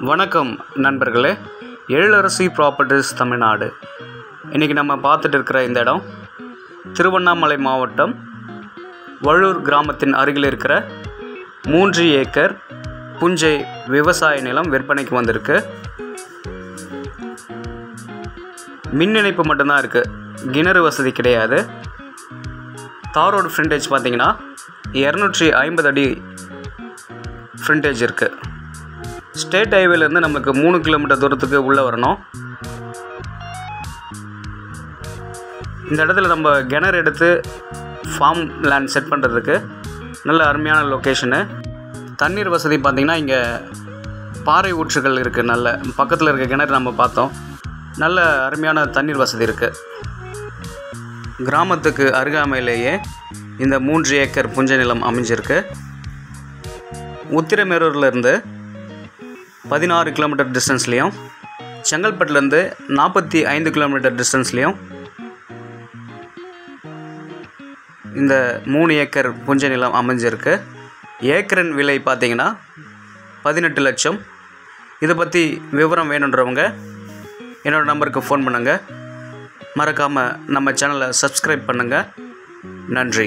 வணக்கம் நண்பர்களே எழிலரசி ப்ராப்பர்ட்டிஸ் தமிழ்நாடு இன்றைக்கி நம்ம பார்த்துட்டு இருக்கிற இந்த இடம் திருவண்ணாமலை மாவட்டம் வள்ளூர் கிராமத்தின் அருகில் இருக்கிற மூன்று ஏக்கர் புஞ்சை விவசாய நிலம் விற்பனைக்கு வந்திருக்கு மின் இணைப்பு மட்டும்தான் இருக்குது கிணறு வசதி கிடையாது தார் ரோடு ஃப்ரண்டேஜ் பார்த்தீங்கன்னா இரநூற்றி ஐம்பது அடி ஃப்ரண்டேஜ் இருக்குது ஸ்டேட் ஹைவேலேருந்து நமக்கு மூணு கிலோமீட்டர் தூரத்துக்கு உள்ளே வரணும் இந்த இடத்துல நம்ம கிணறு எடுத்து ஃபார்ம் லேண்ட் செட் பண்ணுறதுக்கு நல்ல அருமையான லொக்கேஷனு தண்ணீர் வசதி பார்த்திங்கன்னா இங்கே பாறை ஊற்றுகள் இருக்குது நல்ல பக்கத்தில் இருக்க கிணறு நம்ம பார்த்தோம் நல்ல அருமையான தண்ணீர் வசதி இருக்குது கிராமத்துக்கு அருகாமையிலேயே இந்த மூன்று ஏக்கர் புஞ்சை நிலம் அமைஞ்சிருக்கு உத்திரமேரூர்லேருந்து பதினாறு கிலோமீட்டர் டிஸ்டன்ஸ்லேயும் செங்கல்பட்டுலேருந்து நாற்பத்தி ஐந்து கிலோமீட்டர் டிஸ்டன்ஸ்லேயும் இந்த மூணு ஏக்கர் புஞ்சை நிலம் அமைஞ்சிருக்கு ஏக்கரின் விலை பார்த்தீங்கன்னா பதினெட்டு லட்சம் இதை பற்றி விவரம் வேணுன்றவங்க என்னோடய நம்பருக்கு ஃபோன் பண்ணுங்கள் மறக்காமல் நம்ம சேனலை சப்ஸ்கிரைப் பண்ணுங்கள் நன்றி